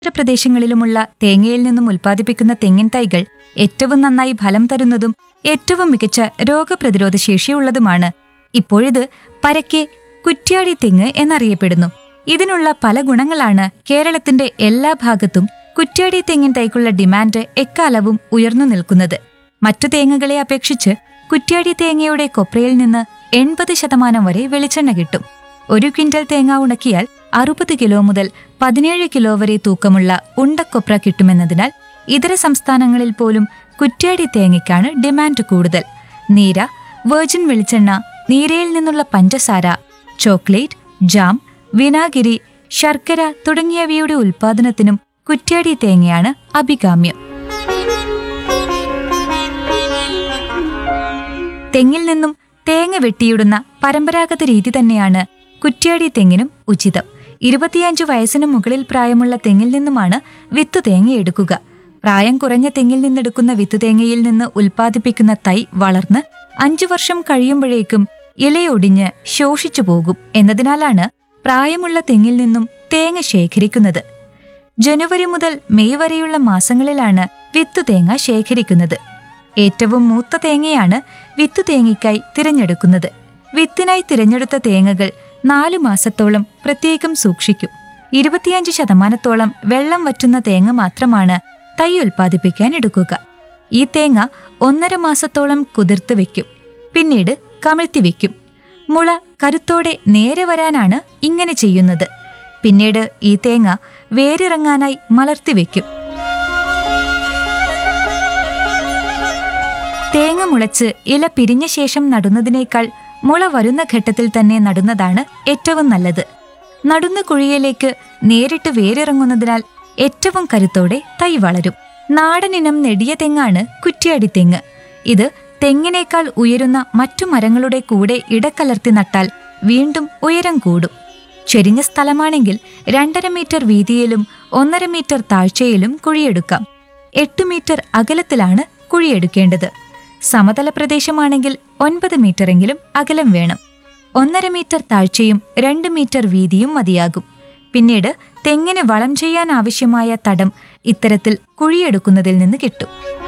പ്രദേശങ്ങളിലുമുള്ള തേങ്ങയിൽ നിന്നും ഉൽപ്പാദിപ്പിക്കുന്ന തെങ്ങിൻ തൈകൾ ഏറ്റവും നന്നായി ഫലം തരുന്നതും ഏറ്റവും മികച്ച രോഗപ്രതിരോധ ശേഷിയുള്ളതുമാണ് ഇപ്പോഴിത് പരക്കെ കുറ്റ്യാടി തെങ്ങ് എന്നറിയപ്പെടുന്നു ഇതിനുള്ള പല ഗുണങ്ങളാണ് കേരളത്തിന്റെ എല്ലാ ഭാഗത്തും കുറ്റ്യാടി തെങ്ങിൻ തൈക്കുള്ള ഡിമാൻഡ് എക്കാലവും ഉയർന്നു നിൽക്കുന്നത് മറ്റു തേങ്ങകളെ അപേക്ഷിച്ച് കുറ്റ്യാടി തേങ്ങയുടെ കൊപ്രയിൽ നിന്ന് എൺപത് ശതമാനം വരെ വെളിച്ചെണ്ണ കിട്ടും ഒരു ക്വിന്റൽ തേങ്ങ ഉണക്കിയാൽ അറുപത് കിലോ മുതൽ പതിനേഴ് കിലോ വരെ തൂക്കമുള്ള ഉണ്ടക്കൊപ്ര കിട്ടുമെന്നതിനാൽ ഇതര സംസ്ഥാനങ്ങളിൽ പോലും കുറ്റ്യാടി തേങ്ങയ്ക്കാണ് ഡിമാൻഡ് കൂടുതൽ നീര വെർജിൻ വെളിച്ചെണ്ണ നീരയിൽ നിന്നുള്ള പഞ്ചസാര ചോക്ലേറ്റ് ജാം വിനാഗിരി ശർക്കര തുടങ്ങിയവയുടെ ഉൽപ്പാദനത്തിനും കുറ്റ്യാടി തേങ്ങയാണ് അഭികാമ്യം തെങ്ങിൽ നിന്നും തേങ്ങ വെട്ടിയിടുന്ന പരമ്പരാഗത രീതി തന്നെയാണ് കുറ്റ്യാടി തെങ്ങിനും ഉചിതം ഇരുപത്തിയഞ്ച് വയസ്സിന് മുകളിൽ പ്രായമുള്ള തെങ്ങിൽ നിന്നുമാണ് വിത്തു തേങ്ങ എടുക്കുക പ്രായം കുറഞ്ഞ തെങ്ങിൽ നിന്നെടുക്കുന്ന വിത്തു തേങ്ങയിൽ നിന്ന് ഉൽപ്പാദിപ്പിക്കുന്ന തൈ വളർന്ന് അഞ്ചു വർഷം കഴിയുമ്പോഴേക്കും ഇലയൊടിഞ്ഞ് ശോഷിച്ചു പോകും എന്നതിനാലാണ് പ്രായമുള്ള തെങ്ങിൽ നിന്നും തേങ്ങ ശേഖരിക്കുന്നത് ജനുവരി മുതൽ മെയ് വരെയുള്ള മാസങ്ങളിലാണ് വിത്തു തേങ്ങ ശേഖരിക്കുന്നത് ഏറ്റവും മൂത്ത തേങ്ങയാണ് വിത്തു തേങ്ങയ്ക്കായി തിരഞ്ഞെടുക്കുന്നത് വിത്തിനായി തിരഞ്ഞെടുത്ത തേങ്ങകൾ നാലു മാസത്തോളം പ്രത്യേകം സൂക്ഷിക്കും ഇരുപത്തിയഞ്ച് ശതമാനത്തോളം വെള്ളം വറ്റുന്ന തേങ്ങ മാത്രമാണ് തൈ ഉൽപ്പാദിപ്പിക്കാൻ എടുക്കുക ഈ തേങ്ങ ഒന്നര മാസത്തോളം കുതിർത്ത് വെക്കും പിന്നീട് കമിഴ്ത്തി വെക്കും മുള കരുത്തോടെ നേരെ വരാനാണ് ഇങ്ങനെ ചെയ്യുന്നത് പിന്നീട് ഈ തേങ്ങ വേരിറങ്ങാനായി മലർത്തി വെക്കും തേങ്ങ മുളച്ച് ഇല പിരിഞ്ഞ ശേഷം നടുന്നതിനേക്കാൾ മുള വരുന്ന ഘട്ടത്തിൽ തന്നെ നടുന്നതാണ് ഏറ്റവും നല്ലത് നടുന്ന കുഴിയിലേക്ക് നേരിട്ട് വേരിറങ്ങുന്നതിനാൽ ഏറ്റവും കരുത്തോടെ തൈ വളരും നാടനിനം നെടിയ തെങ്ങാണ് കുറ്റ്യാടി തെങ്ങ് ഇത് തെങ്ങിനേക്കാൾ ഉയരുന്ന മറ്റു മരങ്ങളുടെ കൂടെ ഇടക്കലർത്തി നട്ടാൽ വീണ്ടും ഉയരം കൂടും ചെരിഞ്ഞ സ്ഥലമാണെങ്കിൽ രണ്ടര മീറ്റർ വീതിയിലും ഒന്നര മീറ്റർ താഴ്ചയിലും കുഴിയെടുക്കാം എട്ട് മീറ്റർ അകലത്തിലാണ് കുഴിയെടുക്കേണ്ടത് സമതല പ്രദേശമാണെങ്കിൽ ഒൻപത് മീറ്ററെങ്കിലും അകലം വേണം ഒന്നര മീറ്റർ താഴ്ചയും രണ്ട് മീറ്റർ വീതിയും മതിയാകും പിന്നീട് തെങ്ങിന് വളം ചെയ്യാൻ ആവശ്യമായ തടം ഇത്തരത്തിൽ കുഴിയെടുക്കുന്നതിൽ നിന്ന് കിട്ടും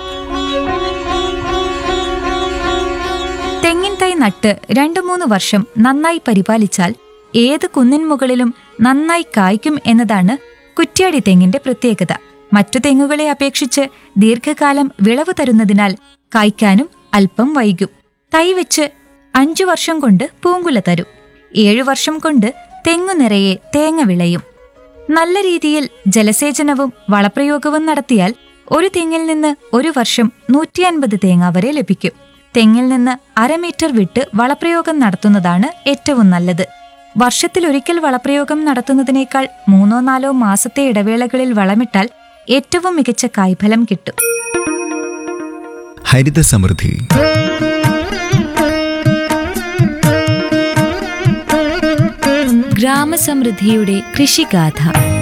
തെങ്ങിൻ തൈ നട്ട് രണ്ടു മൂന്ന് വർഷം നന്നായി പരിപാലിച്ചാൽ ഏത് കുന്നിൻ മുകളിലും നന്നായി കായ്ക്കും എന്നതാണ് കുറ്റ്യാടി തെങ്ങിന്റെ പ്രത്യേകത മറ്റു തെങ്ങുകളെ അപേക്ഷിച്ച് ദീർഘകാലം വിളവ് തരുന്നതിനാൽ കായ്ക്കാനും അല്പം വൈകും തൈ വെച്ച് അഞ്ചു വർഷം കൊണ്ട് പൂങ്കുല തരും ഏഴു വർഷം കൊണ്ട് തെങ്ങു നിറയെ തേങ്ങ വിളയും നല്ല രീതിയിൽ ജലസേചനവും വളപ്രയോഗവും നടത്തിയാൽ ഒരു തെങ്ങിൽ നിന്ന് ഒരു വർഷം നൂറ്റി അൻപത് തേങ്ങ വരെ ലഭിക്കും തെങ്ങിൽ നിന്ന് അര മീറ്റർ വിട്ട് വളപ്രയോഗം നടത്തുന്നതാണ് ഏറ്റവും നല്ലത് വർഷത്തിലൊരിക്കൽ വളപ്രയോഗം നടത്തുന്നതിനേക്കാൾ മൂന്നോ നാലോ മാസത്തെ ഇടവേളകളിൽ വളമിട്ടാൽ ഏറ്റവും മികച്ച കായ്ഫലം കിട്ടും ഹരിത സമൃദ്ധി ഗ്രാമസമൃദ്ധിയുടെ കൃഷിഗാഥ